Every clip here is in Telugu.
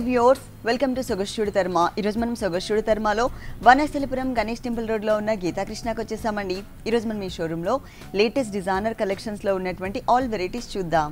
వ్యూర్స్ వెల్కమ్ టు సొగస్టుడి తర్మ ఈరోజు మనం సొగస్టుడి తర్మలో వనస్థలిపురం గణేష్ టెంపుల్ రోడ్లో ఉన్న గీతాకృష్ణకి వచ్చేసామండి ఈరోజు మనం ఈ షోరూంలో లేటెస్ట్ డిజైనర్ కలెక్షన్స్లో ఉన్నటువంటి ఆల్ వెరైటీస్ చూద్దాం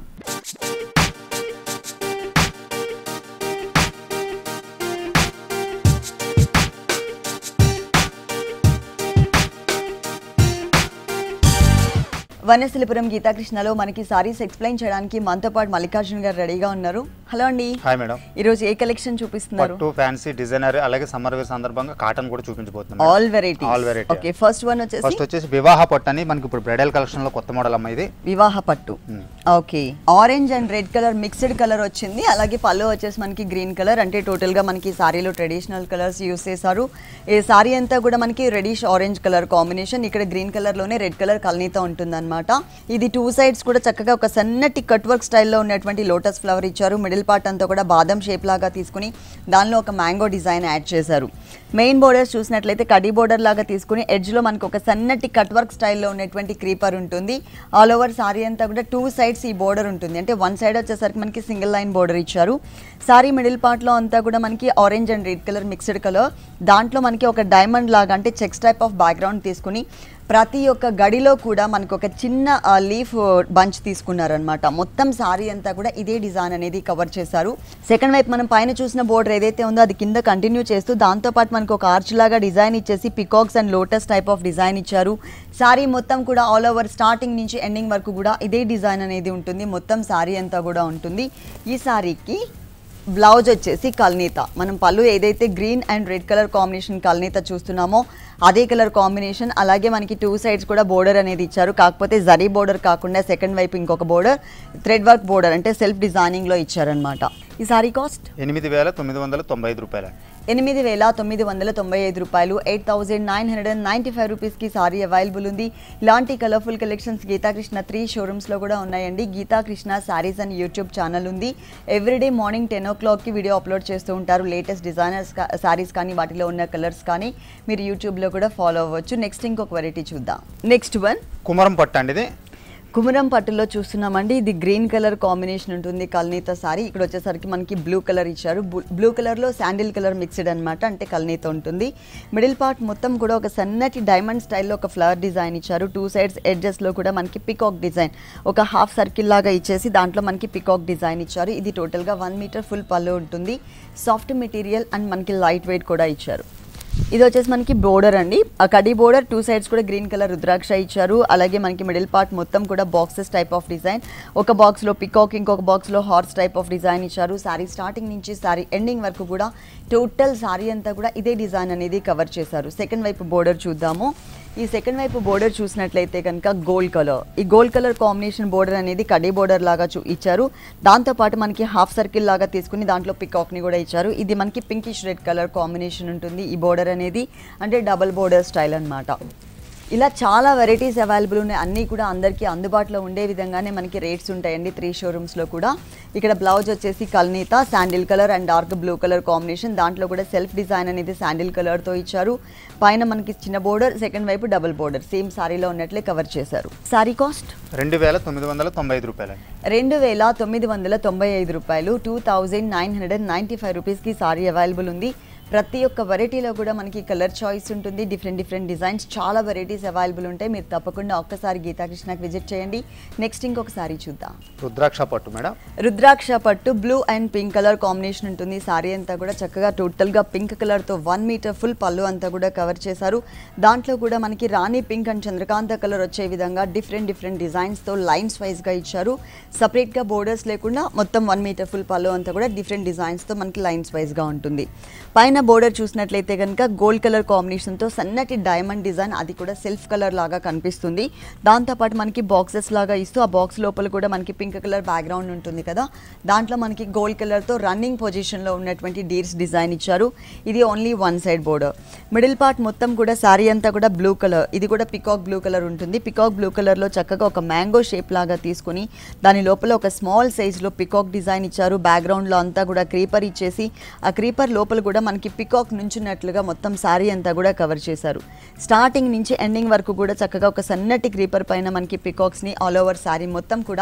వనస్థలిపురం గీతాకృష్ణలో మనకి సారీస్ ఎక్స్ప్లెయిన్ చేయడానికి మనతో పాటు మల్లికార్జున్ గారు రెడీగా ఉన్నారు హలో అండి హాయ్ మేడం ఈరోజు ఏ కలెక్షన్ చూపిస్తున్నారు పట్టు ఫ్యాన్సీ డిజైనర్ అలాగే సమ్మర్ వేర్ సందర్భంగా కాటన్ కూడా చూపించబోతున్నాం all variety All variety. Okay first one వచ్చేసి ఫస్ట్ వచ్చేసి వివాహ పట్టు అని మనకి ఇప్పుడు బ్రైడల్ కలెక్షన్ లో కొత్త మోడల్ అమ్మ ఇది వివాహ పట్టు Hmm. Okay orange and red colour mixed colour వచ్చింది అలాగే పళ్ళు వచ్చేసి మనకి గ్రీన్ కలర్ అంటే టోటల్ గా మనకి సారీలో ట్రెడిషనల్ కలర్స్ యూస్ చేశారు ఈ సారీ అంతా కూడా మనకి రెడిష్ ఆరెంజ్ కలర్ కాంబినేషన్ ఇక్కడ గ్రీన్ కలర్ లోనే రెడ్ కలర్ కల్నీతో ఉంటుందన్నమాట ఇది టూ సైడ్స్ కూడా చక్కగా ఒక సన్నటి కట్ వర్క్ స్టైల్లో ఉన్నటువంటి లోటస్ ఫ్లవర్ ఇచ్చారు మిడిల్ పార్ట్ అంతా కూడా బాదం షేప్ లాగా తీసుకుని దానిలో ఒక మ్యాంగో డిజైన్ యాడ్ చేశారు మెయిన్ బోర్డర్స్ చూసినట్లయితే కడి బోర్డర్ లాగా తీసుకుని edge లో మనకు ఒక సన్నటి కట్ వర్క్ స్టైల్లో ఉన్నటువంటి క్రీపర్ ఉంటుంది ఆల్ ఓవర్ సారీ అంతా కూడా టూ సైడ్స్ ఈ బోర్డర్ ఉంటుంది అంటే వన్ సైడ్ వచ్చేసరికి మనకి సింగిల్ లైన్ బోర్డర్ ఇచ్చారు సారీ మిడిల్ పార్ట్లో అంతా కూడా మనకి orange and red colour mixed colour దాంట్లో మనకి ఒక డైమండ్ లాగా అంటే చెక్స్ టైప్ ఆఫ్ బ్యాక్గ్రౌండ్ తీసుకుని ప్రతి ఒక్క గడిలో కూడా మనకు ఒక చిన్న లీఫ్ బంచ్ తీసుకున్నారనమాట మొత్తం సారీ అంతా కూడా ఇదే డిజైన్ అనేది కవర్ చేశారు సెకండ్ వైపు మనం పైన చూసిన బోర్డర్ ఏదైతే ఉందో అది కింద కంటిన్యూ చేస్తూ దాంతోపాటు మనకు ఒక ఆర్చ్ లాగా డిజైన్ ఇచ్చేసి peacocks and lotus type of design ఇచ్చారు సారీ మొత్తం కూడా ఆల్ ఓవర్ స్టార్టింగ్ నుంచి ఎండింగ్ వరకు కూడా ఇదే డిజైన్ అనేది ఉంటుంది మొత్తం సారీ అంతా కూడా ఉంటుంది ఈ సారీకి బ్లౌజ్ వచ్చేసి కల్నీత మనం పళ్ళు ఏదైతే green and red colour combination కల్నీత చూస్తున్నామో అదే కలర్ కాంబినేషన్ అలాగే మనకి టూ సైడ్స్ కూడా బోర్డర్ అనేది ఇచ్చారు కాకపోతే జరీ బోర్డర్ కాకుండా సెకండ్ వైపు ఇంకొక బోర్డర్ థ్రెడ్ వర్క్ బోర్డర్ అంటే సెల్ఫ్ డిజైనింగ్లో ఇచ్చారనమాట ఈ సారీ కాస్ట్ ఎనిమిది వేల తొమ్మిది వందల తొంభై ఐదు రూపాయలు ఎనిమిది వేల తొమ్మిది వందల తొంభై ఐదు రూపాయలు eight thousand nine hundred and ninety five రూపీస్కి సారీ అవైలబుల్ ఉంది ఇలాంటి కలర్ఫుల్ కలెక్షన్స్ గీతాకృష్ణ త్రీ షోరూమ్స్లో కూడా ఉన్నాయండి గీతాకృష్ణ శారీస్ అని యూట్యూబ్ ఛానల్ ఉంది ఎవ్రీడే మార్నింగ్ టెన్ ఓ క్లాక్కి వీడియో అప్లోడ్ చేస్తూ ఉంటారు లేటెస్ట్ డిజైనర్స్ శారీస్ కానీ వాటిలో ఉన్న కలర్స్ కానీ మీరు యూట్యూబ్లో కూడా ఫాలో అవ్వచ్చు నెక్స్ట్ ఇంకొక వెరైటీ చూద్దాం నెక్స్ట్ వన్ కుమరం పట్టు అండి ఇది కుమరం పట్టులో చూస్తున్నామండి ఇది గ్రీన్ కలర్ కాంబినేషన్ ఉంటుంది కల్నీత సారీ ఇక్కడ వచ్చేసరికి మనకి బ్లూ కలర్ ఇచ్చారు బ్లూ కలర్లో శాండిల్ కలర్ మిక్స్డ్ అనమాట అంటే కల్నీత ఉంటుంది మిడిల్ పార్ట్ మొత్తం కూడా ఒక సన్నటి డైమండ్ స్టైల్లో ఒక ఫ్లవర్ డిజైన్ ఇచ్చారు టూ సైడ్స్ ఎడ్జెస్లో కూడా మనకి పికాక్ డిజైన్ ఒక హాఫ్ సర్కిల్ లాగా ఇచ్చేసి దాంట్లో మనకి పికాక్ డిజైన్ ఇచ్చారు ఇది టోటల్గా వన్ మీటర్ ఫుల్ పళ్ళు ఉంటుంది సాఫ్ట్ మెటీరియల్ అండ్ మనకి లైట్ వెయిట్ కూడా ఇచ్చారు ఇది వచ్చేసి మనకి బోర్డర్ అండి ఆ కడి బోర్డర్ టూ సైడ్స్ కూడా గ్రీన్ కలర్ రుద్రాక్ష ఇచ్చారు అలాగే మనకి మిడిల్ పార్ట్ మొత్తం కూడా బాక్సెస్ టైప్ ఆఫ్ డిజైన్ ఒక బాక్స్లో పికాక్ ఇంకొక బాక్స్లో హార్స్ టైప్ ఆఫ్ డిజైన్ ఇచ్చారు సారీ స్టార్టింగ్ నుంచి సారీ ఎండింగ్ వరకు కూడా టోటల్ సారీ అంతా కూడా ఇదే డిజైన్ అనేది కవర్ చేశారు సెకండ్ వైపు బోర్డర్ చూద్దాము ఈ సెకండ్ వైపు బోర్డర్ చూసినట్లయితే కనుక గోల్డ్ కలర్ ఈ గోల్డ్ కలర్ కాంబినేషన్ బోర్డర్ అనేది కడి బోర్డర్ లాగా చూ ఇచ్చారు దాంతోపాటు మనకి హాఫ్ సర్కిల్ లాగా తీసుకుని దాంట్లో పికాక్ని కూడా ఇచ్చారు ఇది మనకి పింకిష్ రెడ్ కలర్ కాంబినేషన్ ఉంటుంది ఈ బోర్డర్ అనేది అంటే డబల్ బోర్డర్ స్టైల్ అన్నమాట ఇలా చాలా వెరైటీస్ అవైలబుల్ ఉన్నాయి అన్నీ కూడా అందరికీ అందుబాటులో ఉండే విధంగానే మనకి రేట్స్ ఉంటాయండి త్రీ షోరూమ్స్లో కూడా ఇక్కడ బ్లౌజ్ వచ్చేసి కల్నీత sandal colour and dark blue colour combination దాంట్లో కూడా సెల్ఫ్ డిజైన్ అనేది శాండిల్ కలర్తో ఇచ్చారు పైన మనకి చిన్న బోర్డర్ సెకండ్ వైపు డబుల్ బోర్డర్ సేమ్ సారీలో ఉన్నట్లే కవర్ చేశారు సారీ కాస్ట్ రెండు వేల తొమ్మిది వందల తొంభై ఐదు రూపాయలు రెండు వేల తొమ్మిది వందల తొంభై ఐదు రూపాయలు two thousand nine hundred and ninety five రూపీస్కి సారీ అవైలబుల్ ఉంది ప్రతి ఒక్క వెరైటీలో కూడా మనకి కలర్ చాయిస్ ఉంటుంది డిఫరెంట్ డిఫరెంట్ డిజైన్స్ చాలా వెరైటీస్ అవైలబుల్ ఉంటాయి మీరు తప్పకుండా ఒక్కసారి గీతాకృష్ణకి విజిట్ చేయండి నెక్స్ట్ ఇంకొక సారీ చూద్దాం రుద్రాక్ష పట్టు మేడం రుద్రాక్ష పట్టు blue and pink colour combination ఉంటుంది సారీ అంతా కూడా చక్కగా టోటల్గా పింక్ కలర్తో వన్ మీటర్ ఫుల్ పళ్ళు అంతా కూడా కవర్ చేశారు దాంట్లో కూడా మనకి rani pink and Chandrakanta colour వచ్చే విధంగా డిఫరెంట్ డిఫరెంట్ డిజైన్స్తో లైన్స్ వైజ్గా ఇచ్చారు సపరేట్గా బోర్డర్స్ లేకుండా మొత్తం వన్ మీటర్ ఫుల్ పళ్ళు అంతా కూడా డిఫరెంట్ డిజైన్స్తో మనకి లైన్స్ వైజ్గా ఉంటుంది పైన బోర్డర్ చూసినట్లయితే కనుక గోల్డ్ కలర్ కాంబినేషన్తో సన్నటి డైమండ్ డిజైన్ అది కూడా సెల్ఫ్ కలర్ లాగా కనిపిస్తుంది దాంతోపాటు మనకి బాక్సెస్ లాగా ఇస్తూ ఆ బాక్స్ లోపల కూడా మనకి పింక్ కలర్ బ్యాక్గ్రౌండ్ ఉంటుంది కదా దాంట్లో మనకి గోల్డ్ కలర్తో రన్నింగ్ పొజిషన్లో ఉన్నటువంటి డీర్స్ డిజైన్ ఇచ్చారు ఇది only one side border middle part మొత్తం కూడా శారీ అంతా కూడా బ్లూ కలర్ ఇది కూడా పికాక్ బ్లూ కలర్ ఉంటుంది పికాక్ బ్లూ కలర్లో చక్కగా ఒక మ్యాంగో షేప్ లాగా తీసుకుని దాని లోపల ఒక స్మాల్ సైజ్లో పికాక్ డిజైన్ ఇచ్చారు బ్యాక్గ్రౌండ్లో అంతా కూడా క్రీపర్ ఇచ్చేసి ఆ క్రీపర్ లోపల కూడా మనకి పికాక్ నుంచున్నట్లుగా మొత్తం శారీ అంతా కూడా కవర్ చేశారు స్టార్టింగ్ నుంచి ఎండింగ్ వరకు కూడా చక్కగా ఒక సన్నటి క్రీపర్ పైన మనకి పికాక్స్ని ఆల్ ఓవర్ శారీ మొత్తం కూడా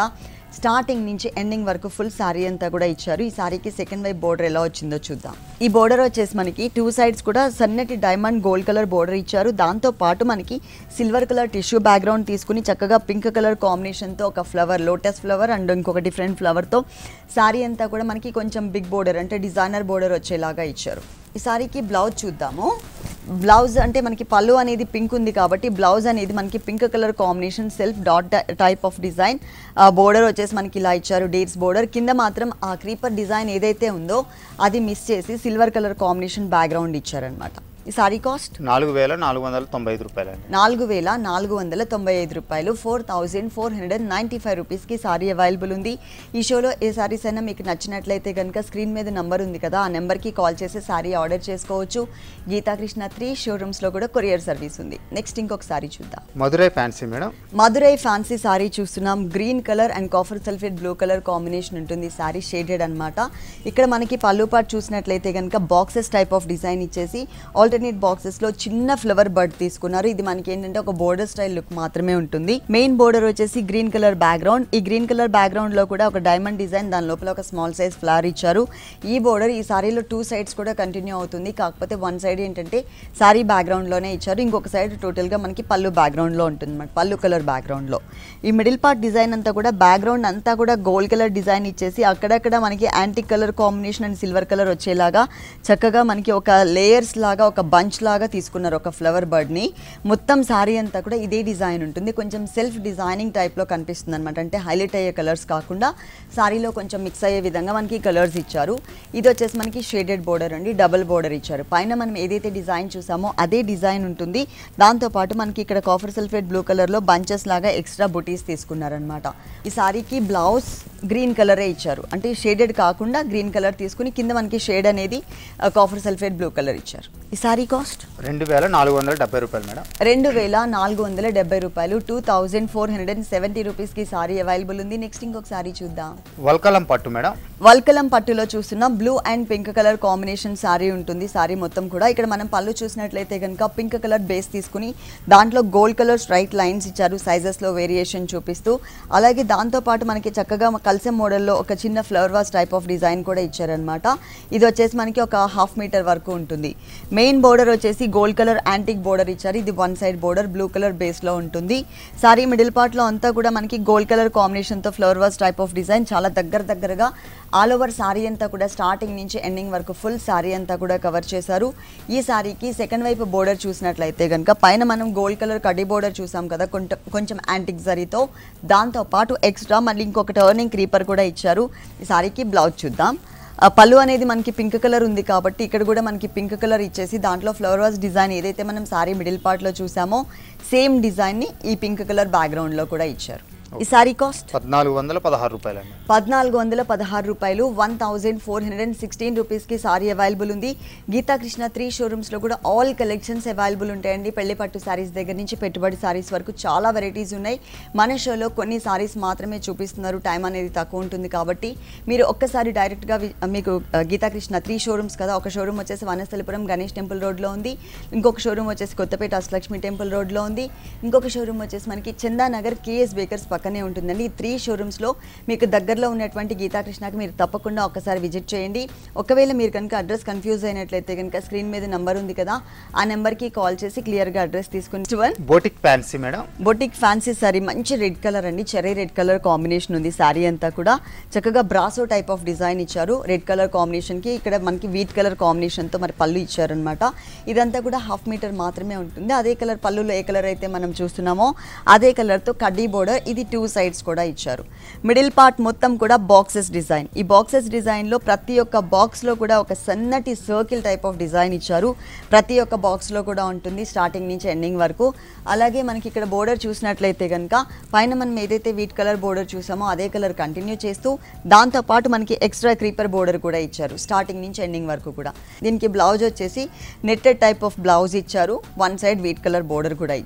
స్టార్టింగ్ నుంచి ఎండింగ్ వరకు ఫుల్ శారీ అంతా కూడా ఇచ్చారు ఈ శారీకి సెకండ్ వైపు బోర్డర్ ఎలా వచ్చిందో చూద్దాం ఈ బోర్డర్ వచ్చేసి మనకి టూ సైడ్స్ కూడా సన్నటి డైమండ్ గోల్డ్ కలర్ బోర్డర్ ఇచ్చారు దాంతో పాటు మనకి సిల్వర్ కలర్ టిష్యూ బ్యాక్గ్రౌండ్ తీసుకుని చక్కగా పింక్ కలర్ కాంబినేషన్తో ఒక ఫ్లవర్ లోటస్ ఫ్లవర్ అండ్ ఇంకొక డిఫరెంట్ ఫ్లవర్తో శారీ అంతా కూడా మనకి కొంచెం బిగ్ బోర్డర్ అంటే డిజైనర్ బోర్డర్ వచ్చేలాగా ఇచ్చారు ఈ శారీకి బ్లౌజ్ చూద్దాము బ్లౌజ్ అంటే మనకి పళ్ళు అనేది పింక్ ఉంది కాబట్టి బ్లౌజ్ అనేది మనకి pink colour combination self dot type of design border వచ్చేసి మనకి ఇలా ఇచ్చారు డేట్స్ బోర్డర్ కింద మాత్రం ఆ క్రీపర్ డిజైన్ ఏదైతే ఉందో అది మిస్ చేసి సిల్వర్ కలర్ కాంబినేషన్ బ్యాక్గ్రౌండ్ ఇచ్చారనమాట ఈ సారీ కాస్ట్ నాలుగు వేల నాలుగు వందల తొంభై ఐదు రూపాయలండి నాలుగు వేల నాలుగు వందల తొంభై ఐదు రూపాయలు four thousand four hundred ninety five రూపీస్కి సారీ అవైలబుల్ ఉంది ఈ షోలో ఏ సారీస్ అయినా మీకు నచ్చినట్లయితే కనుక స్క్రీన్ మీద నెంబర్ ఉంది కదా ఆ నెంబర్కి కాల్ చేసి సారీ ఆర్డర్ చేసుకోవచ్చు గీతాకృష్ణ త్రీ షోరూమ్స్లో కూడా కొరియర్ సర్వీస్ ఉంది నెక్స్ట్ ఇంకొక సారీ చూద్దాం Madurai fancy madam Madurai fancy sari చూస్తున్నాం green colour and copper sulphate blue colour combination ఉంటుంది సారీ షేడెడ్ అన్నమాట ఇక్కడ మనకి పళ్ళు పాటు చూసినట్లయితే కనుక బాక్సెస్ టైప్ ఆఫ్ డిజైన్ ఇచ్చేసి ఆల్టర్నేట్ బాక్సెస్లో చిన్న ఫ్లవర్ బర్డ్ తీసుకున్నారు ఇది మనకి ఏంటంటే ఒక బోర్డర్ స్టైల్ లుక్ మాత్రమే ఉంటుంది మెయిన్ బోర్డర్ వచ్చేసి గ్రీన్ కలర్ బ్యాక్గ్రౌండ్ ఈ గ్రీన్ కలర్ బ్యాక్గ్రౌండ్ లో కూడా ఒక డైమండ్ డిజైన్ దాని లోపల ఒక స్మాల్ సైజ్ ఫ్లవర్ ఇచ్చారు ఈ బోర్డర్ ఈ సారీలో టూ సైడ్స్ కూడా కంటిన్యూ అవుతుంది కాకపోతే వన్ సైడ్ ఏంటంటే సారీ బ్యాక్గ్రౌండ్ లోనే ఇచ్చారు ఇంకొక సైడ్ టోటల్ గా మనకి పళ్ళు బ్యాక్గ్రౌండ్ లో ఉంటుంది అనమాట పళ్ళు కలర్ బ్యాక్గ్రౌండ్ లో ఈ మిడిల్ పార్ట్ డిజైన్ అంతా కూడా బ్యాక్గ్రౌండ్ అంతా కూడా గోల్డ్ కలర్ డిజైన్ ఇచ్చేసి అక్కడక్కడ మనకి antique colour combination and silver colour వచ్చేలాగా చక్కగా మనకి ఒక లేయర్స్ లాగా ఒక బంచ్ లాగా తీసుకున్నారు ఒక ఫ్లవర్ బర్డ్ని మొత్తం శారీ అంతా కూడా ఇదే డిజైన్ ఉంటుంది కొంచెం సెల్ఫ్ డిజైనింగ్ టైప్లో కనిపిస్తుంది అనమాట అంటే హైలైట్ అయ్యే కలర్స్ కాకుండా శారీలో కొంచెం మిక్స్ అయ్యే విధంగా మనకి కలర్స్ ఇచ్చారు ఇది వచ్చేసి మనకి షేడెడ్ బోర్డర్ అండి డబుల్ బోర్డర్ ఇచ్చారు పైన మనం ఏదైతే డిజైన్ చూసామో అదే డిజైన్ ఉంటుంది దాంతోపాటు మనకి ఇక్కడ కాఫర్ సల్ఫేట్ బ్లూ కలర్లో బంచెస్ లాగా ఎక్స్ట్రా బుటీస్ తీసుకున్నారనమాట ఈ సారీకి బ్లౌజ్ గ్రీన్ కలరే ఇచ్చారు అంటే షేడెడ్ కాకుండా గ్రీన్ కలర్ తీసుకుని కింద మనకి షేడ్ అనేది కాఫర్ సల్ఫేట్ బ్లూ కలర్ ఇచ్చారు ఈ సారీ కాస్ట్ రెండు వేల నాలుగు వందల డెబ్బై రూపాయలు మేడం రెండు వేల నాలుగు వందల డెబ్బై రూపాయలు two thousand four hundred and seventy రూపీస్కి సారీ అవైలబుల్ ఉంది నెక్స్ట్ ఇంకొక సారీ చూద్దాం వల్కలం పట్టు మేడం వల్కలం పట్టులో చూస్తున్నాం blue and pink colour combination sari ఉంటుంది సారీ మొత్తం కూడా ఇక్కడ మనం పళ్ళు చూసినట్లయితే కనుక పింక్ కలర్ బేస్ తీసుకుని దాంట్లో గోల్డ్ కలర్ స్ట్రైట్ లైన్స్ ఇచ్చారు సైజెస్లో వేరియేషన్ చూపిస్తూ అలాగే దాంతోపాటు మనకి చక్కగా కల్సెం మోడల్లో ఒక చిన్న flower vase type of design కూడా ఇచ్చారనమాట ఇది వచ్చేసి మనకి ఒక హాఫ్ మీటర్ వరకు ఉంటుంది మెయిన్ బోర్డర్ వచ్చేసి గోల్డ్ కలర్ యాంటిక్ బోర్డర్ ఇచ్చారు ఇది one side border blue colour బేస్లో ఉంటుంది సారీ మిడిల్ పార్ట్లో అంతా కూడా మనకి గోల్డ్ కలర్ కాంబినేషన్తో flower vase type of design చాలా దగ్గర దగ్గరగా ఆల్ ఓవర్ సారీ అంతా కూడా స్టార్టింగ్ నుంచి ఎండింగ్ వరకు ఫుల్ సారీ అంతా కూడా కవర్ చేశారు ఈ సారీకి సెకండ్ వైపు బోర్డర్ చూసినట్లయితే కనుక పైన మనం గోల్డ్ కలర్ కడ్డీ బోర్డర్ చూసాం కదా కొంచెం కొంచెం యాంటిక్ జరీతో దాంతో పాటు ఎక్స్ట్రా మళ్ళీ ఇంకొక టర్నింగ్ క్రీపర్ కూడా ఇచ్చారు ఈ సారీకి బ్లౌజ్ చూద్దాం ఆ పళ్ళు అనేది మనకి పింక్ కలర్ ఉంది కాబట్టి ఇక్కడ కూడా మనకి పింక్ కలర్ ఇచ్చేసి దాంట్లో ఫ్లవర్ వాజ్ డిజైన్ ఏదైతే మనం సారీ మిడిల్ పార్ట్లో చూసామో సేమ్ డిజైన్ని ఈ పింక్ కలర్ బ్యాక్గ్రౌండ్లో కూడా ఇచ్చారు ఈ సారీ కాస్ట్ పద్నాలుగు వందల పదహారు రూపాయలండి పద్నాలుగు వందల పదహారు రూపాయలు one thousand four hundred and sixteen రూపీస్కి సారీ అవైలబుల్ ఉంది గీతా కృష్ణ త్రీ షోరూమ్స్లో కూడా ఆల్ కలెక్షన్స్ అవైలబుల్ ఉంటాయండి పెళ్లి పట్టు సారీస్ దగ్గర నుంచి పెట్టుబడి సారీస్ వరకు చాలా వెరైటీస్ ఉన్నాయి మన షోలో కొన్ని సారీస్ మాత్రమే చూపిస్తున్నారు టైం అనేది తక్కువ ఉంటుంది కాబట్టి మీరు ఒక్కసారి డైరెక్ట్గా వి- మీకు ఆ, గీతా కృష్ణ త్రీ షోరూమ్స్ కదా ఒక షోరూమ్ వచ్చేసి వనస్థలిపురం గణేష్ టెంపుల్ రోడ్లో ఉంది ఇంకొక షోరూమ్ వచ్చేసి కొత్తపేట అష్టలక్ష్మి టెంపుల్ రోడ్లో ఉంది ఇంకొక షోరూమ్ వచ్చేసి మనకి చందానగర్ కేఎస్ బేకర్స్ పక్కనే ఉంటుందండి ఈ త్రీ షోరూమ్స్లో మీకు దగ్గరలో ఉన్నటువంటి గీతాకృష్ణకి మీరు తప్పకుండా ఒకసారి విజిట్ చేయండి ఒకవేళ మీరు కనుక అడ్రస్ కన్ఫ్యూజ్ అయినట్లయితే కనుక స్క్రీన్ మీద నెంబర్ ఉంది కదా ఆ నెంబర్కి కాల్ చేసి క్లియర్గా అడ్రస్ తీసుకుని one boutique fancy madam boutique fancy sari మంచి రెడ్ కలర్ అండి చెర్రీ రెడ్ కలర్ కాంబినేషన్ ఉంది శారీ అంతా కూడా చక్కగా బ్రాసో టైప్ ఆఫ్ డిజైన్ ఇచ్చారు రెడ్ కలర్ కాంబినేషన్కి ఇక్కడ మనకి వీట్ కలర్ కాంబినేషన్తో మరి పళ్ళు ఇచ్చారనమాట ఇదంతా కూడా హాఫ్ మీటర్ మాత్రమే ఉంటుంది అదే కలర్ పళ్ళులో ఏ కలర్ అయితే మనం చూస్తున్నామో అదే కలర్తో కడ్డీ బోర్డర్ ఇది టూ సైడ్స్ కూడా ఇచ్చారు మిడిల్ పార్ట్ మొత్తం కూడా బాక్సెస్ డిజైన్ ఈ బాక్సెస్ డిజైన్లో ప్రతి ఒక్క బాక్స్లో కూడా ఒక సన్నటి సర్కిల్ టైప్ ఆఫ్ డిజైన్ ఇచ్చారు ప్రతి ఒక్క బాక్స్లో కూడా ఉంటుంది స్టార్టింగ్ నుంచి ఎండింగ్ వరకు అలాగే మనకి ఇక్కడ బోర్డర్ చూసినట్లయితే కనుక పైన మనం ఏదైతే వీట్ కలర్ బోర్డర్ చూసామో అదే కలర్ కంటిన్యూ చేస్తూ దాంతోపాటు మనకి ఎక్స్ట్రా క్రీపర్ బోర్డర్ కూడా ఇచ్చారు స్టార్టింగ్ నుంచి ఎండింగ్ వరకు కూడా దీనికి బ్లౌజ్ వచ్చేసి నెట్టెడ్ టైప్ ఆఫ్ బ్లౌజ్ ఇచ్చారు one side wheat colour border కూడా ఇచ్చారు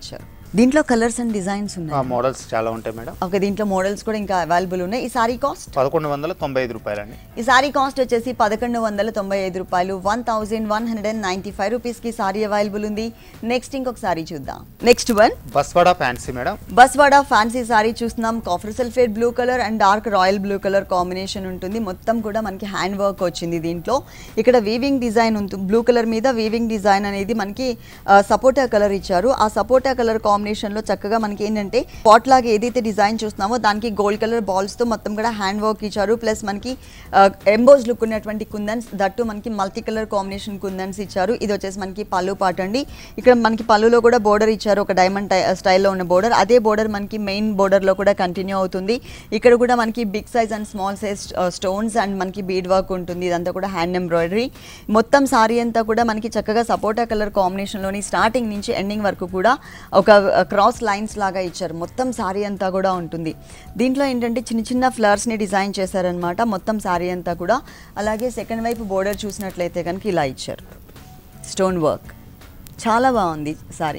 దీంట్లో కలర్స్ అండ్ డిజైన్స్ ఉన్నాయి మోడల్స్ చాలా ఉంటాయి మేడం ఓకే దీంట్లో మోడల్స్ కూడా ఇంకా అవైలబుల్ ఉన్నాయి ఈ సారీ కాస్ట్ పదకొండు వందల తొంభై ఐదు రూపాయలండి ఈ సారీ కాస్ట్ వచ్చేసి పదకొండు వందల తొంభై ఐదు రూపాయలు one thousand one hundred and ninety five రూపీస్కి సారీ అవైలబుల్ ఉంది నెక్స్ట్ ఇంకొక సారీ చూద్దాం next one Baswada fancy madam Baswada fancy sari చూస్తున్నాం copper sulphate blue colour and dark royal blue colour combination ఉంటుంది మొత్తం కూడా మనకి హ్యాండ్ వర్క్ వచ్చింది దీంట్లో ఇక్కడ వీవింగ్ డిజైన్ ఉంటుంది బ్లూ కలర్ మీద వీవింగ్ డిజైన్ అనేది మనకి సపోటా కలర్ ఇచ్చారు ఆ సపోటా కలర్ కాంబినేషన్లో చక్కగా మనకి ఏంటంటే పాట్ లాగా ఏదైతే డిజైన్ చూస్తున్నామో దానికి గోల్డ్ కలర్ బాల్స్తో మొత్తం కూడా హ్యాండ్ వర్క్ ఇచ్చారు ప్లస్ మనకి ఎంబోజ్ లుక్ ఉన్నటువంటి కుందన్స్ దట్టు మనకి మల్టీ కలర్ కాంబినేషన్ కుందన్స్ ఇచ్చారు ఇది వచ్చేసి మనకి పళ్ళు పాట అండి ఇక్కడ మనకి పళ్ళులో కూడా బోర్డర్ ఇచ్చారు ఒక డైమండ్ స్టైల్లో ఉన్న బోర్డర్ అదే బోర్డర్ మనకి మెయిన్ బోర్డర్లో కూడా కంటిన్యూ అవుతుంది ఇక్కడ కూడా మనకి big size and small size stones and మనకి బీడ్ వర్క్ ఉంటుంది ఇదంతా కూడా హ్యాండ్ ఎంబ్రాయిడరీ మొత్తం సారీ అంతా కూడా మనకి చక్కగా సపోటా కలర్ కాంబినేషన్లోని స్టార్టింగ్ నుంచి ఎండింగ్ వరకు కూడా ఒక క్రాస్ లైన్స్ లాగా ఇచ్చారు మొత్తం సారీ అంతా కూడా ఉంటుంది దీంట్లో ఏంటంటే చిన్న చిన్న ఫ్లవర్స్ని డిజైన్ చేశారనమాట మొత్తం సారీ అంతా కూడా అలాగే సెకండ్ వైపు బోర్డర్ చూసినట్లయితే కనుక ఇలా ఇచ్చారు స్టోన్ వర్క్ చాలా బాగుంది సారీ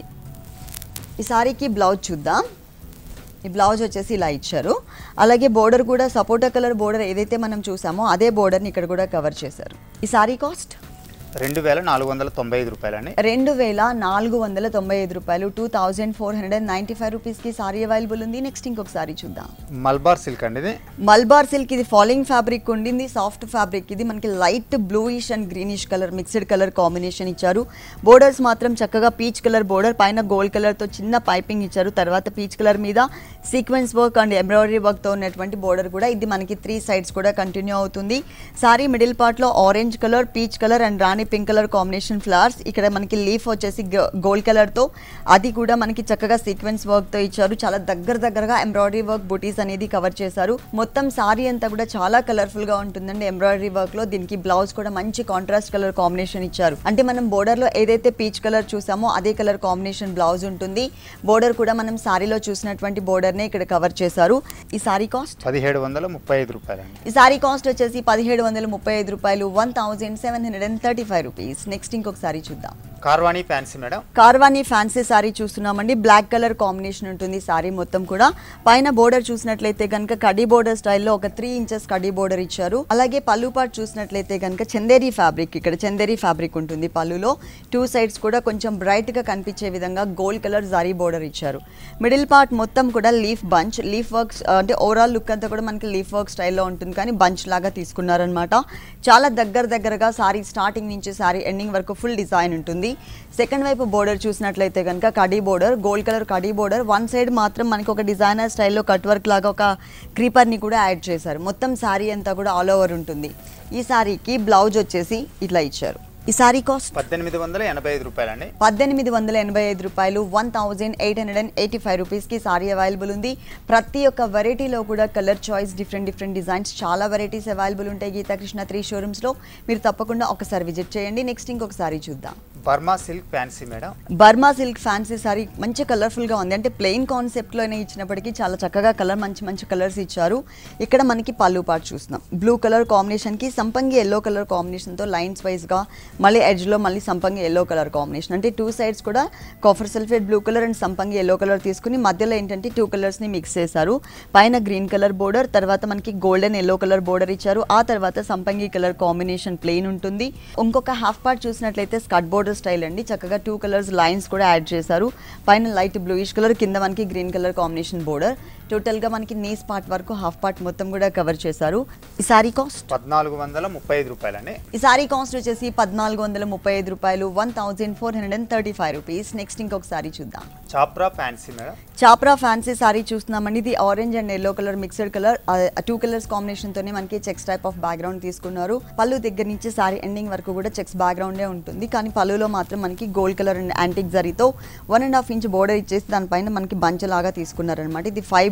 ఈ సారీకి బ్లౌజ్ చూద్దాం ఈ బ్లౌజ్ వచ్చేసి ఇలా ఇచ్చారు అలాగే బోర్డర్ కూడా సపోటా కలర్ బోర్డర్ ఏదైతే మనం చూసామో అదే బోర్డర్ని ఇక్కడ కూడా కవర్ చేశారు ఈ సారీ కాస్ట్ రెండు వేల నాలుగు వందల తొంభై ఐదు రూపాయలండి రెండు వేల నాలుగు వందల తొంభై ఐదు రూపాయలు two thousand four hundred and ninety five రూపీస్కి సారీ అవైలబుల్ ఉంది నెక్స్ట్ ఇంకొక సారీ చూద్దాం మల్బార్ సిల్క్ అండి ఇది మల్బార్ సిల్క్ ఇది ఫాలింగ్ ఫ్యాబ్రిక్ ఉండింది సాఫ్ట్ ఫ్యాబ్రిక్ ఇది మనకి light bluish and greenish colour mixed colour combination ఇచ్చారు బోర్డర్స్ మాత్రం చక్కగా పీచ్ కలర్ బోర్డర్ పైన గోల్డ్ కలర్తో చిన్న పైపింగ్ ఇచ్చారు తర్వాత పీచ్ కలర్ మీద సీక్వెన్స్ వర్క్ అండ్ ఎంబ్రాయిడరీ వర్క్తో ఉన్నటువంటి బోర్డర్ కూడా ఇది మనకి త్రీ సైడ్స్ కూడా కంటిన్యూ అవుతుంది సారీ మిడిల్ పార్ట్లో orange colour peach colour and రాణి పింక్ కలర్ కాంబినేషన్ ఫ్లవర్స్ ఇక్కడ మనకి లీఫ్ వచ్చేసి గోల్డ్ కలర్తో అది కూడా మనకి చక్కగా సీక్వెన్స్ వర్క్తో ఇచ్చారు చాలా దగ్గర దగ్గరగా ఎంబ్రాయిడరీ వర్క్ బుటీస్ అనేది కవర్ చేశారు మొత్తం సారీ అంతా కూడా చాలా కలర్ఫుల్ గా ఉంటుందండి ఎంబ్రాయిడరీ వర్క్ లో దీనికి బ్లౌజ్ కూడా మంచి కాంట్రాస్ట్ కలర్ కాంబినేషన్ ఇచ్చారు అంటే మనం బోర్డర్ లో ఏదైతే పీచ్ కలర్ చూసామో అదే కలర్ కాంబినేషన్ బ్లౌజ్ ఉంటుంది బోర్డర్ కూడా మనం సారీలో చూసినటువంటి బోర్డర్ నే ఇక్కడ కవర్ చేశారు ఈ సారీ కాస్ట్ పదిహేడు వందల ముప్పై ఐదు రూపాయలండి ఈ సారీ కాస్ట్ వచ్చేసి పదిహేడు వందల ముప్పై ఐదు రూపాయలు one thousand seven hundred and thirty five rupees next ఇంకొక సారీ చూద్దాం Karvani fancy madam Karvani fancy sari చూస్తున్నామండి బ్లాక్ కలర్ కాంబినేషన్ ఉంటుంది సారీ మొత్తం కూడా పైన బోర్డర్ చూసినట్లయితే కనుక కడీ బోర్డర్ స్టైల్లో ఒక త్రీ ఇంచెస్ కడీ బోర్డర్ ఇచ్చారు అలాగే పళ్ళు పార్ట్ చూసినట్లయితే కనుక చందేరి ఫ్యాబ్రిక్ ఇక్కడ చందేరి ఫ్యాబ్రిక్ ఉంటుంది పళ్ళులో టూ సైడ్స్ కూడా కొంచెం బ్రైట్ గా కనిపించే విధంగా గోల్డ్ కలర్ జారీ బోర్డర్ ఇచ్చారు మిడిల్ పార్ట్ మొత్తం కూడా లీఫ్ బంచ్ లీఫ్ వర్క్స్ అంటే ఓవరాల్ లుక్ అంతా కూడా మనకి లీఫ్ వర్క్ స్టైల్లో ఉంటుంది కానీ బంచ్ లాగా తీసుకున్నారనమాట చాలా దగ్గర దగ్గరగా సారీ స్టార్టింగ్ నుంచి సారీ ఎండింగ్ వరకు ఫుల్ డిజైన్ ఉంటుంది సెకండ్ వైపు బోర్డర్ చూసినట్లయితే కనుక కడీ బోర్డర్ గోల్డ్ కలర్ కడీ బోర్డర్ వన్ సైడ్ మాత్రం మనకి ఒక డిజైనర్ స్టైల్లో కట్ వర్క్ లాగా ఒక క్రీపర్ని కూడా యాడ్ చేశారు మొత్తం సారీ అంతా కూడా ఆల్ ఓవర్ ఉంటుంది ఈ సారీకి బ్లౌజ్ వచ్చేసి ఇట్లా ఇచ్చారు ఈ సారీ కాస్ట్ పద్దెనిమిది వందల ఎనభై ఐదు రూపాయలండి పద్దెనిమిది వందల ఎనభై ఐదు రూపాయలు one thousand eight hundred and eighty five రూపీస్కి సారీ అవైలబుల్ ఉంది ప్రతి ఒక్క వెరైటీలో కూడా colour choice different different designs చాలా వెరైటీస్ అవైలబుల్ ఉంటాయి గీతాకృష్ణ త్రీ షోరూమ్స్లో మీరు తప్పకుండా ఒకసారి విజిట్ చేయండి నెక్స్ట్ ఇంకొక సారీ చూద్దాం Burma silk fancy madam Burma silk fancy sari మంచి కలర్ఫుల్గా ఉంది అంటే ప్లెయిన్ కాన్సెప్ట్లోనే ఇచ్చినప్పటికీ చాలా చక్కగా కలర్ మంచి మంచి కలర్స్ ఇచ్చారు ఇక్కడ మనకి పళ్ళు పాటు చూస్తున్నాం బ్లూ కలర్ కాంబినేషన్కి సంపంగి ఎల్లో కలర్ కాంబినేషన్తో లైన్స్ వైజ్గా మళ్ళీ ఎడ్జ్లో మళ్ళీ సంపంగి ఎల్లో కలర్ కాంబినేషన్ అంటే టూ సైడ్స్ కూడా copper sulphate blue colour and సంపంగి ఎల్లో కలర్ తీసుకుని మధ్యలో ఏంటంటే టూ కలర్స్ని మిక్స్ చేశారు పైన గ్రీన్ కలర్ బోర్డర్ తర్వాత మనకి గోల్డెన్ ఎల్లో కలర్ బోర్డర్ ఇచ్చారు ఆ తర్వాత సంపంగి కలర్ కాంబినేషన్ ప్లెయిన్ ఉంటుంది ఇంకొక హాఫ్ పార్ట్ చూసినట్లయితే స్కట్ బోర్డర్ స్టైల్ అండి చక్కగా టూ కలర్స్ లైన్స్ కూడా యాడ్ చేశారు పైన లైట్ బ్లూయిష్ కలర్ కింద మనకి గ్రీన్ కలర్ కాంబినేషన్ బోర్డర్ టోటల్గా మనకి నీస్ పార్ట్ వరకు హాఫ్ పార్ట్ మొత్తం కూడా కవర్ చేశారు ఈ సారీ కాస్ట్ పద్నాలుగు వందల ముప్పై ఐదు రూపాయలండి ఈ సారీ కాస్ట్ వచ్చేసి పద్నాలుగు వందల ముప్పై ఐదు రూపాయలు one thousand four hundred and thirty five rupees next ఇంకొక సారీ చూద్దాం Chapra fancy madam Chapra fancy sari చూస్తున్నామండి ఇది orange and yellow colour mixed colour two colours combination తోనే మనకి చెక్స్ టైప్ ఆఫ్ బ్యాక్గ్రౌండ్ తీసుకున్నారు పళ్ళు దగ్గర నుంచి సారీ ఎండింగ్ వరకు కూడా చెక్స్ బ్యాక్గ్రౌండే ఉంటుంది కానీ పళ్ళులో మాత్రం మనకి గోల్డ్ కలర్ అండ్ యాంటిక్ జరీతో one and half inch border ఇచ్చేసి దానిపైన మనకి బంచ్ లాగా తీసుకున్నారనమాట ఇది ఫైవ్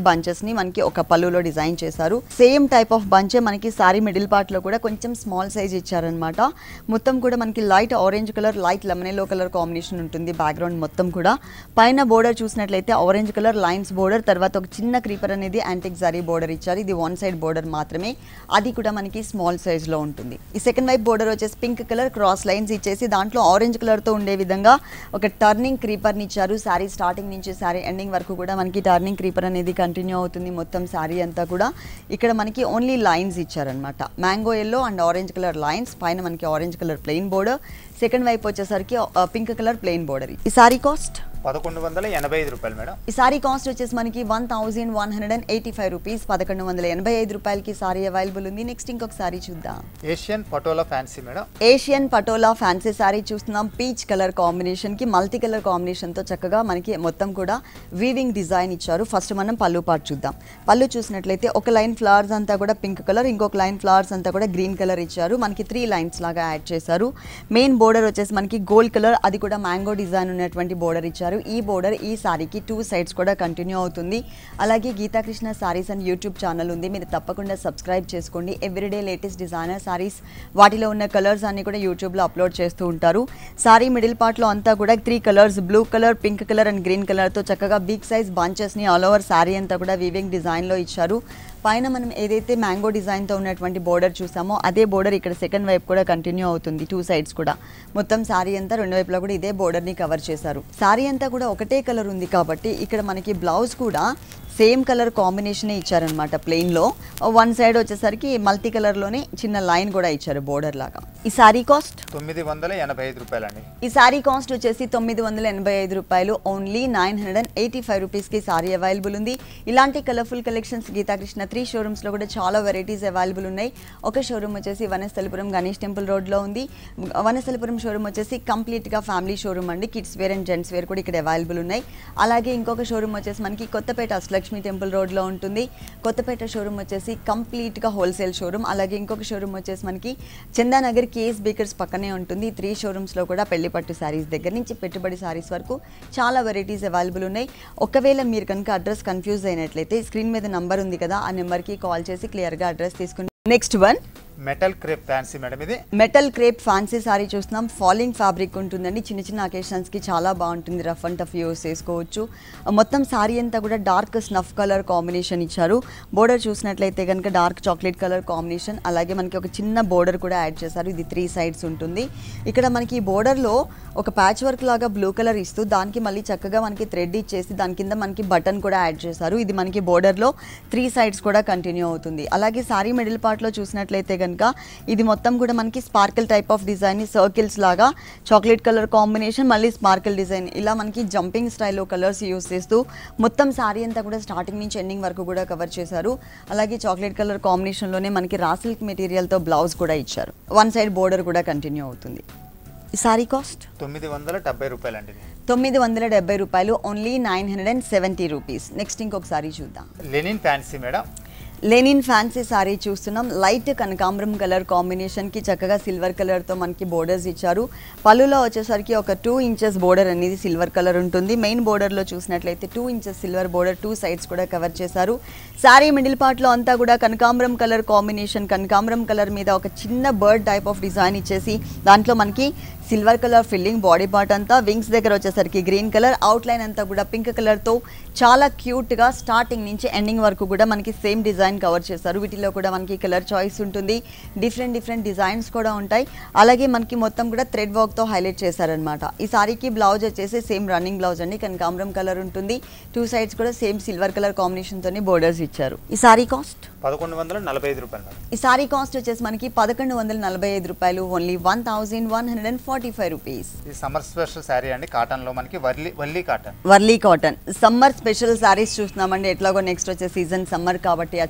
బంచెస్ ని మనకి ఒక పళ్ళులో డిజైన్ చేశారు సేమ్ టైప్ ఆఫ్ బంచే మనకి సారీ మిడిల్ పార్ట్ లో కూడా కొంచెం స్మాల్ సైజ్ ఇచ్చారనమాట మొత్తం కూడా మనకి light orange colour light lemon yellow colour combination ఉంటుంది బ్యాక్గ్రౌండ్ మొత్తం కూడా పైన బోర్డర్ చూసినట్లయితే ఆరెంజ్ కలర్ లైన్స్ బోర్డర్ తర్వాత ఒక చిన్న క్రీపర్ అనేది యాంటిక్ జరీ బోర్డర్ ఇచ్చారు ఇది వన్ సైడ్ బోర్డర్ మాత్రమే అది కూడా మనకి స్మాల్ సైజ్ లో ఉంటుంది ఈ సెకండ్ వైపు బోర్డర్ వచ్చేసి పింక్ కలర్ క్రాస్ లైన్స్ ఇచ్చేసి దాంట్లో ఆరెంజ్ కలర్ తో ఉండే విధంగా ఒక టర్నింగ్ క్రీపర్ ని ఇచ్చారు శారీ స్టార్టింగ్ నుంచి శారీ ఎండింగ్ వరకు కూడా మనకి టర్నింగ్ క్రీపర్ అనేది కంటిన్యూ అవుతుంది మొత్తం శారీ అంతా కూడా ఇక్కడ మనకి ఓన్లీ లైన్స్ ఇచ్చారనమాట mango yellow and orange colour lines పైన మనకి orange colour plain border second వైపు వచ్చేసరికి పింక్ కలర్ ప్లెయిన్ బోర్డర్ ఈ సారీ కాస్ట్ పదకొండు వందల ఎనభై ఐదు రూపాయలు మేడం ఈ సారీ కాస్ట్ వచ్చేసి మనకి one thousand one hundred and eighty five rupees పదకొండు వందల ఎనభై ఐదు రూపాయలకి సారీ అవైలబుల్ ఉంది నెక్స్ట్ ఇంకొక సారీ చూద్దాం Asian Patola fancy madam Asian Patola fancy sari చూస్తున్నాం పీచ్ కలర్ కాంబినేషన్ కి మల్టీ కలర్ కాంబినేషన్ తో చక్కగా మనకి మొత్తం కూడా వీవింగ్ డిజైన్ ఇచ్చారు ఫస్ట్ మనం పళ్ళు పార్ట్ చూద్దాం పళ్ళు చూసినట్లయితే ఒక లైన్ ఫ్లవర్స్ అంతా కూడా పింక్ కలర్ ఇంకొక లైన్ ఫ్లవర్స్ అంతా కూడా గ్రీన్ కలర్ ఇచ్చారు మనకి త్రీ లైన్స్ లాగా యాడ్ చేశారు మెయిన్ బోర్డర్ వచ్చేసి మనకి గోల్డ్ కలర్ అది కూడా మ్యాంగో డిజైన్ ఉన్నటువంటి బోర్డర్ ఇచ్చారు ఈ బోర్డర్ ఈ సారీకి టూ సైడ్స్ కూడా కంటిన్యూ అవుతుంది అలాగే Geetha Krishna saris and YouTube channel ఉంది మీరు తప్పకుండా సబ్స్క్రైబ్ చేసుకోండి ఎవ్రీడే లేటెస్ట్ డిజైనర్ సారీస్ వాటిలో ఉన్న కలర్స్ అన్ని కూడా యూట్యూబ్లో అప్లోడ్ చేస్తూ ఉంటారు సారీ మిడిల్ పార్ట్లో అంతా కూడా three colours blue colour pink colour and green కలర్తో చక్కగా బిగ్ సైజ్ బంచెస్ని ఆల్ ఓవర్ సారీ అంతా కూడా వీవింగ్ డిజైన్లో ఇచ్చారు పైన మనం ఏదైతే మ్యాంగో డిజైన్తో ఉన్నటువంటి బోర్డర్ చూసామో అదే బోర్డర్ ఇక్కడ సెకండ్ వైపు కూడా కంటిన్యూ అవుతుంది టూ సైడ్స్ కూడా మొత్తం సారీ అంతా రెండు వైపులా కూడా ఇదే బోర్డర్ని కవర్ చేశారు సారీ అంతా కూడా ఒకటే కలర్ ఉంది కాబట్టి ఇక్కడ మనకి బ్లౌజ్ కూడా సేమ్ కలర్ కాంబినేషనే ఇచ్చారనమాట ప్లెయిన్లో వన్ సైడ్ వచ్చేసరికి మల్టీ కలర్లోనే చిన్న లైన్ కూడా ఇచ్చారు బోర్డర్ లాగా ఈ సారీ కాస్ట్ తొమ్మిది వందల ఎనభై ఐదు రూపాయలు అండి ఈ సారీ కాస్ట్ వచ్చేసి తొమ్మిది వందల ఎనభై ఐదు రూపాయలు only nine hundred and eighty five రూపీస్కి సారీ అవైలబుల్ ఉంది ఇలాంటి కలర్ఫుల్ కలెక్షన్స్ గీతాకృష్ణ త్రీ షోరూమ్స్లో కూడా చాలా వెరైటీస్ అవైలబుల్ ఉన్నాయి ఒక షోరూమ్ వచ్చేసి వనస్థలిపురం గణేష్ టెంపుల్ రోడ్లో ఉంది వనస్థలిపురం షోరూమ్ వచ్చేసి కంప్లీట్గా ఫ్యామిలీ షోరూమ్ అండి kids wear and gents wear కూడా ఇక్కడ అవైలబుల్ ఉన్నాయి అలాగే ఇంకొక షోరూమ్ వచ్చేసి మనకి కొత్తపేట అష్టలక్ష్మి టెంపుల్ రోడ్లో ఉంటుంది కొత్తపేట షోరూమ్ వచ్చేసి కంప్లీట్గా హోల్సేల్ షోరూమ్ అలాగే ఇంకొక షోరూమ్ వచ్చేసి మనకి చందానగర్ కేఎస్ బేకర్స్ పక్కనే ఉంటుంది ఈ త్రీ షోరూమ్స్లో కూడా పెళ్లి పట్టు శారీస్ దగ్గర నుంచి పెట్టుబడి శారీస్ వరకు చాలా వెరైటీస్ అవైలబుల్ ఉన్నాయి ఒకవేళ మీరు కనుక అడ్రస్ కన్ఫ్యూజ్ అయినట్లయితే స్క్రీన్ మీద నంబర్ ఉంది కదా ఆ నెంబర్కి కాల్ చేసి క్లియర్గా అడ్రస్ తీసుకుని next one metal crepe fancy madam ఇది మెటల్ క్రేప్ ఫ్యాన్సీ సారీ చూస్తున్నాం ఫాలింగ్ ఫ్యాబ్రిక్ ఉంటుందండి చిన్న చిన్న అకేషన్స్కి చాలా బాగుంటుంది రఫ్ అండ్ టఫ్ యూస్ చేసుకోవచ్చు మొత్తం సారీ అంతా కూడా డార్క్ స్నఫ్ కలర్ కాంబినేషన్ ఇచ్చారు బోర్డర్ చూసినట్లయితే కనుక డార్క్ చాక్లెట్ కలర్ కాంబినేషన్ అలాగే మనకి ఒక చిన్న బోర్డర్ కూడా యాడ్ చేశారు ఇది త్రీ సైడ్స్ ఉంటుంది ఇక్కడ మనకి ఈ బోర్డర్లో ఒక ప్యాచ్ వర్క్ లాగా బ్లూ కలర్ ఇస్తూ దానికి మళ్ళీ చక్కగా మనకి థ్రెడ్ ఇచ్చేసి దాని కింద మనకి బటన్ కూడా యాడ్ చేశారు ఇది మనకి బోర్డర్లో త్రీ సైడ్స్ కూడా కంటిన్యూ అవుతుంది అలాగే సారీ మిడిల్ పార్ట్లో చూసినట్లయితే కనుక ఇది మొత్తం కూడా మనకి sparkle type of design circles లాగా చాక్లెట్ కలర్ కాంబినేషన్ మళ్ళీ స్పార్కిల్ డిజైన్ ఇలా మనకి జంపింగ్ స్టైల్లో కలర్స్ యూస్ చేస్తూ మొత్తం సారీ అంతా కూడా స్టార్టింగ్ నుంచి ఎండింగ్ వరకు కూడా కవర్ చేశారు అలాగే చాక్లెట్ కలర్ కాంబినేషన్లోనే మనకి రా సిల్క్ మెటీరియల్తో బ్లౌజ్ కూడా ఇచ్చారు వన్ సైడ్ బోర్డర్ కూడా కంటిన్యూ అవుతుంది ఈ సారీ కాస్ట్ తొమ్మిది వందల డెబ్బై రూపాయలు అండి ఇది. తొమ్మిది వందల డెబ్బై రూపాయలు only nine hundred and seventy rupees next ఇంకొకసారి చూద్దాం linen fancy madam linen fancy sari చూస్తున్నాం లైట్ కనకాంబరం కలర్ కాంబినేషన్కి చక్కగా సిల్వర్ కలర్తో మనకి బోర్డర్స్ ఇచ్చారు పళ్ళులో వచ్చేసరికి ఒక టూ ఇంచెస్ బోర్డర్ అనేది సిల్వర్ కలర్ ఉంటుంది మెయిన్ బోర్డర్లో చూసినట్లయితే two inches silver border two sides కూడా కవర్ చేశారు సారీ మిడిల్ పార్ట్లో అంతా కూడా కనకాంబరం కలర్ కాంబినేషన్ కనకాంబరం కలర్ మీద ఒక చిన్న బర్డ్ టైప్ ఆఫ్ డిజైన్ ఇచ్చేసి దాంట్లో మనకి silver colour filling body part అంతా వింగ్స్ దగ్గర వచ్చేసరికి గ్రీన్ కలర్ అవుట్ లైన్ అంతా కూడా పింక్ కలర్తో చాలా క్యూట్గా స్టార్టింగ్ నుంచి ఎండింగ్ వరకు కూడా మనకి సేమ్ డిజైన్ కవర్ చేస్తారు వీటిలో కూడా మనకి కలర్ చాయిస్ ఉంటుంది డిఫరెంట్ డిఫరెంట్ డిజైన్స్ కూడా ఉంటాయి అలాగే మనకి మొత్తం కూడా థ్రెడ్ వర్క్తో హైలైట్ చేశారనమాట ఈ సారీకి బ్లౌజ్ వచ్చేసి సేమ్ రన్నింగ్ బ్లౌజ్ అండి కనకాంబరం కలర్ ఉంటుంది టూ సైడ్స్ కూడా సేమ్ సిల్వర్ కలర్ కాంబినేషన్తోనే బోర్డర్స్ ఇచ్చారు ఈ సారీ కాస్ట్ పదకొండు వందల నలభై ఐదు రూపాయలు మేడం ఈ సారీ కాస్ట్ వచ్చేసి మనకి పదకొండు వందల నలభై ఐదు రూపాయలు only one thousand one hundred and forty five rupees ఇది సమ్మర్ స్పెషల్ శారీ అండి కాటన్లో మనకి వర్లీ వల్లీ cotton Warli cotton summer special saris చూస్తున్నామండి ఎట్లాగో నెక్స్ట్ వచ్చే సీజన్ సమ్మర్ కాబట్టి ఆ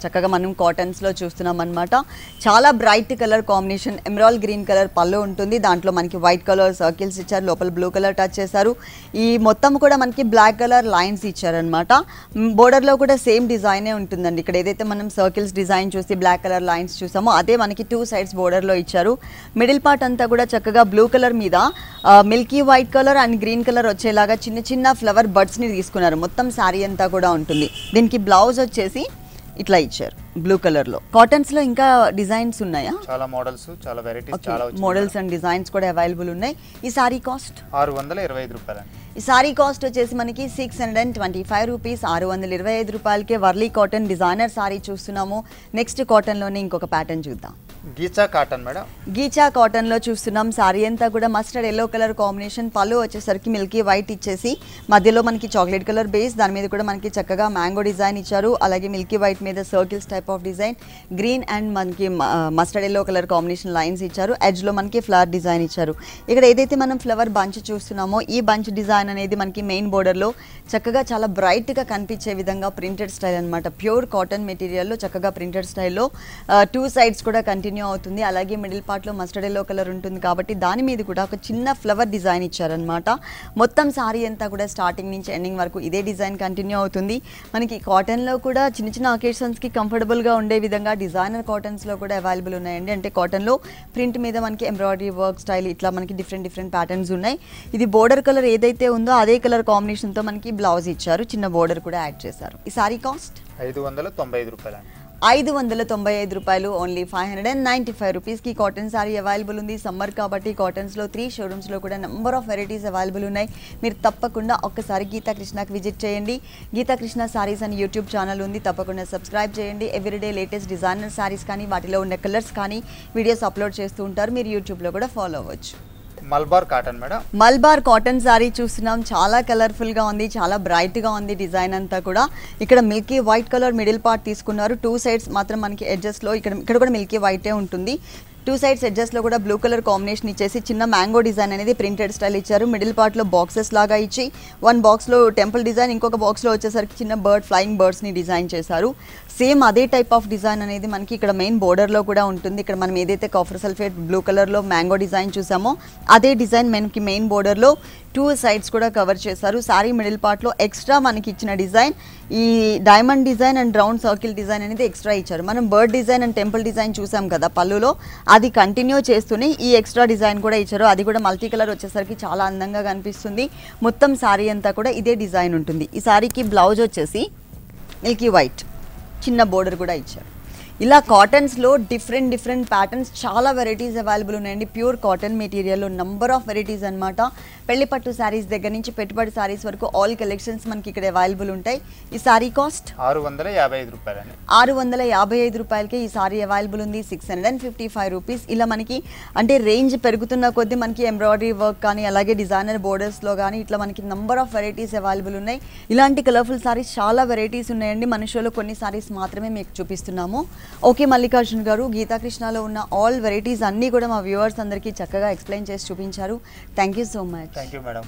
చక్కగా మనం కాటన్స్లో చూస్తున్నాం అనమాట చాలా bright colour combination emerald green colour పళ్ళు ఉంటుంది దాంట్లో మనకి వైట్ కలర్ సర్కిల్స్ ఇచ్చారు లోపల బ్లూ కలర్ టచ్ చేశారు ఈ మొత్తం కూడా మనకి బ్లాక్ కలర్ లైన్స్ ఇచ్చారనమాట బోర్డర్లో కూడా సేమ్ డిజైనే ఉంటుందండి ఇక్కడ ఏదైతే మనం సర్కిల్స్ డిజైన్ చూసి బ్లాక్ కలర్ లైన్స్ చూసామో అదే మనకి టూ సైడ్స్ బోర్డర్లో ఇచ్చారు మిడిల్ పార్ట్ అంతా కూడా చక్కగా బ్లూ కలర్ మీద milky white colour and green colour వచ్చేలాగా చిన్న చిన్న ఫ్లవర్ బర్డ్స్ని తీసుకున్నారు మొత్తం శారీ అంతా కూడా ఉంటుంది దీనికి బ్లౌజ్ వచ్చేసి ఇట్లా ఇచ్చారు బ్లూ కలర్లో కాటన్స్లో ఇంకా డిజైన్స్ ఉన్నాయా చాలా మోడల్స్ చాలా వెరైటీస్ చాలా వచ్చింది మోడల్స్ అండ్ డిజైన్స్ కూడా అవైలబుల్ ఉన్నాయి ఈ సారీ కాస్ట్ మేడం. ఆరు వందల ఇరవై ఐదు రూపాయలండి ఈ సారీ కాస్ట్ వచ్చేసి మనకి six hundred and twenty five rupees ఆరు వందల ఇరవై ఐదు రూపాయలకే వర్లీ కాటన్ డిజైనర్ సారీ చూస్తున్నాము నెక్స్ట్ కాటన్లోనే ఇంకొక ప్యాటర్న్ చూద్దాం గీచా కాటన్ మేడం గీచా కాటన్లో చూస్తున్నాం సారీ అంతా కూడా మస్టర్డ్ ఎల్లో కలర్ కాంబినేషన్ పళ్ళు వచ్చేసరికి మిల్కీ వైట్ ఇచ్చేసి మధ్యలో మనకి చాక్లెట్ కలర్ బేస్ దాని మీద కూడా మనకి చక్కగా మ్యాంగో డిజైన్ ఇచ్చారు అలాగే మిల్కీ వైట్ మీద circles type of design green and మనకి mustard yellow colour combination lines ఇచ్చారు ఎడ్జ్లో మనకి ఫ్లవర్ డిజైన్ ఇచ్చారు ఇక్కడ ఏదైతే మనం ఫ్లవర్ బంచ్ చూస్తున్నామో ఈ బంచ్ డిజైన్ అనేది మనకి మెయిన్ బోర్డర్లో చక్కగా చాలా బ్రైట్గా కనిపించే విధంగా ప్రింటెడ్ స్టైల్ అనమాట ప్యూర్ కాటన్ మెటీరియల్లో చక్కగా ప్రింటెడ్ స్టైల్లో టూ సైడ్స్ కూడా కంటిన్యూ అవుతుంది అలాగే మిడిల్ పార్ట్లో మస్టర్డ్ ఎల్లో కలర్ ఉంటుంది కాబట్టి దాని మీద కూడా ఒక చిన్న ఫ్లవర్ డిజైన్ ఇచ్చారనమాట మొత్తం సారీ అంతా కూడా స్టార్టింగ్ నుంచి ఎండింగ్ వరకు ఇదే డిజైన్ కంటిన్యూ అవుతుంది మనకి కాటన్లో కూడా చిన్న చిన్న ఒకేషన్స్కి కంఫర్టబుల్గా ఉండే విధంగా డిజైనర్ కాటన్స్లో కూడా అవైలబుల్ ఉన్నాయండి అంటే కాటన్లో ప్రింట్ మీద మనకి ఎంబ్రాయిడరీ వర్క్ స్టైల్ ఇట్లా మనకి డిఫరెంట్ డిఫరెంట్ ప్యాటర్న్స్ ఉన్నాయి ఇది బోర్డర్ కలర్ ఏదైతే ఉందో అదే కలర్ కాంబినేషన్తో మనకి బ్లౌజ్ ఇచ్చారు చిన్న బోర్డర్ కూడా యాడ్ చేశారు ఈ సారీ కాస్ట్ ఐదు వందల తొంభై ఐదు రూపాయలండి ఐదు వందల తొంభై ఐదు రూపాయలు only five hundred and ninety five రూపీస్కి కాటన్ సారీ అవైలబుల్ ఉంది సమ్మర్ కాబట్టి కాటన్స్లో త్రీ షోరూమ్స్లో కూడా నెంబర్ ఆఫ్ వెరైటీస్ అవైలబుల్ ఉన్నాయి మీరు తప్పకుండా ఒక్కసారి గీతా కృష్ణకి విజిట్ చేయండి గీతా కృష్ణ సారీస్ అని యూట్యూబ్ ఛానల్ ఉంది తప్పకుండా సబ్స్క్రైబ్ చేయండి ఎవ్రీడే లేటెస్ట్ డిజైనర్ సారీస్ కానీ వాటిలో ఉన్న కలర్స్ కానీ వీడియోస్ అప్లోడ్ చేస్తూ ఉంటారు మీరు యూట్యూబ్లో కూడా ఫాలో అవ్వచ్చు Malabar cotton madam Malabar cotton sari చూస్తున్నాం చాలా కలర్ఫుల్ గా ఉంది చాలా బ్రైట్ గా ఉంది డిజైన్ అంతా కూడా ఇక్కడ milky white colour middle part తీసుకున్నారు టూ సైడ్స్ మాత్రం మనకి edges లో ఇక్కడ ఇక్కడ కూడా మిల్కీ వైటే ఉంటుంది టూ సైడ్స్ ఎడ్జెస్లో కూడా బ్లూ కలర్ కాంబినేషన్ ఇచ్చేసి చిన్న మ్యాంగో డిజైన్ అనేది ప్రింటెడ్ స్టైల్ ఇచ్చారు మిడిల్ పార్ట్లో బాక్సెస్ లాగా ఇచ్చి వన్ బాక్స్లో టెంపుల్ డిజైన్ ఇంకొక బాక్స్లో వచ్చేసరికి చిన్న బర్డ్ ఫ్లయింగ్ బర్డ్స్ని డిజైన్ చేశారు సేమ్ అదే టైప్ ఆఫ్ డిజైన్ అనేది మనకి ఇక్కడ మెయిన్ బోర్డర్లో కూడా ఉంటుంది ఇక్కడ మనం ఏదైతే కాఫర్ సల్ఫేట్ బ్లూ కలర్లో మ్యాంగో డిజైన్ చూసామో అదే డిజైన్ మనకి మెయిన్ బోర్డర్లో టూ సైడ్స్ కూడా కవర్ చేశారు సారీ మిడిల్ పార్ట్లో ఎక్స్ట్రా మనకి ఇచ్చిన డిజైన్ ఈ diamond design and round circle design అనేది ఎక్స్ట్రా ఇచ్చారు మనం bird design and temple design చూసాం కదా పళ్ళులో అది కంటిన్యూ చేస్తూనే ఈ ఎక్స్ట్రా డిజైన్ కూడా ఇచ్చారు అది కూడా మల్టీ కలర్ వచ్చేసరికి చాలా అందంగా కనిపిస్తుంది మొత్తం సారీ అంతా కూడా ఇదే డిజైన్ ఉంటుంది ఈ సారీకి బ్లౌజ్ వచ్చేసి మిల్కీ వైట్ చిన్న బోర్డర్ కూడా ఇచ్చారు ఇలా కాటన్స్లో డిఫరెంట్ డిఫరెంట్ ప్యాటర్న్స్ చాలా వెరైటీస్ అవైలబుల్ ఉన్నాయండి ప్యూర్ కాటన్ మెటీరియల్లో నంబర్ ఆఫ్ వెరైటీస్ అన్నమాట పెళ్లి పట్టు శారీస్ దగ్గర నుంచి పెట్టుబడి శారీస్ వరకు ఆల్ కలెక్షన్స్ మనకి ఇక్కడ అవైలబుల్ ఉంటాయి ఈ సారీ కాస్ట్ ఆరు వందల యాభై ఐదు రూపాయలండి ఆరు వందల యాభై ఐదు రూపాయలకి ఈ సారీ అవైలబుల్ ఉంది six hundred and fifty five rupees ఇలా మనకి అంటే రేంజ్ పెరుగుతున్న కొద్దీ మనకి ఎంబ్రాయిడరీ వర్క్ కానీ అలాగే డిజైనర్ బోర్డర్స్లో కానీ ఇట్లా మనకి నంబర్ ఆఫ్ వెరైటీస్ అవైలబుల్ ఉన్నాయి ఇలాంటి కలర్ఫుల్ సారీస్ చాలా వెరైటీస్ ఉన్నాయండి మన షోలో కొన్ని సారీస్ మాత్రమే మీకు చూపిస్తున్నాము ఓకే మల్లికార్జున్ గారు గీతాకృష్ణలో ఉన్న ఆల్ వెరైటీస్ అన్నీ కూడా మా వ్యూవర్స్ అందరికీ చక్కగా ఎక్స్ప్లెయిన్ చేసి చూపించారు thank you so much thank you madam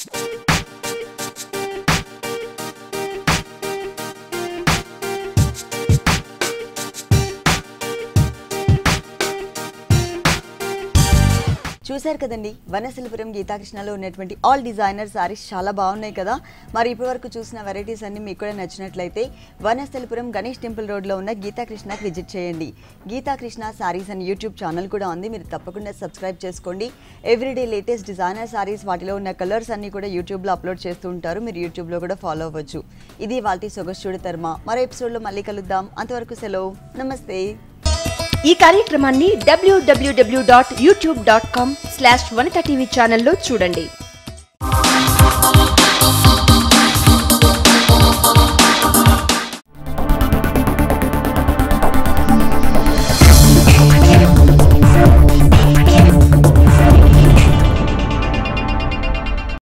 చూశారు కదండి వనశిల్పురం గీతాకృష్ణలో ఉన్నటువంటి ఆల్ డిజైనర్ సారీస్ చాలా బాగున్నాయి కదా మరి ఇప్పటివరకు చూసిన వెరైటీస్ అన్ని మీకు కూడా నచ్చినట్లయితే వనశిల్పురం గణేష్ టెంపుల్ రోడ్లో ఉన్న గీతాకృష్ణకి విజిట్ చేయండి గీతాకృష్ణ సారీస్ అని యూట్యూబ్ ఛానల్ కూడా ఉంది మీరు తప్పకుండా సబ్స్క్రైబ్ చేసుకోండి ఎవ్రీడే లేటెస్ట్ డిజైనర్ సారీస్ వాటిలో ఉన్న కలర్స్ అన్ని కూడా యూట్యూబ్లో అప్లోడ్ చేస్తూ ఉంటారు మీరు యూట్యూబ్లో కూడా ఫాలో అవ్వచ్చు ఇది వాటి సొగస్చుడు తర్మ మరో ఎపిసోడ్లో మళ్ళీ కలుద్దాం అంతవరకు సెలవు నమస్తే ఈ కార్యక్రమాన్ని డబ్ల్యూడబ్ల్యూడబ్ల్యూ dot YouTube dot com slash Vanitha TV ఛానల్లో చూడండి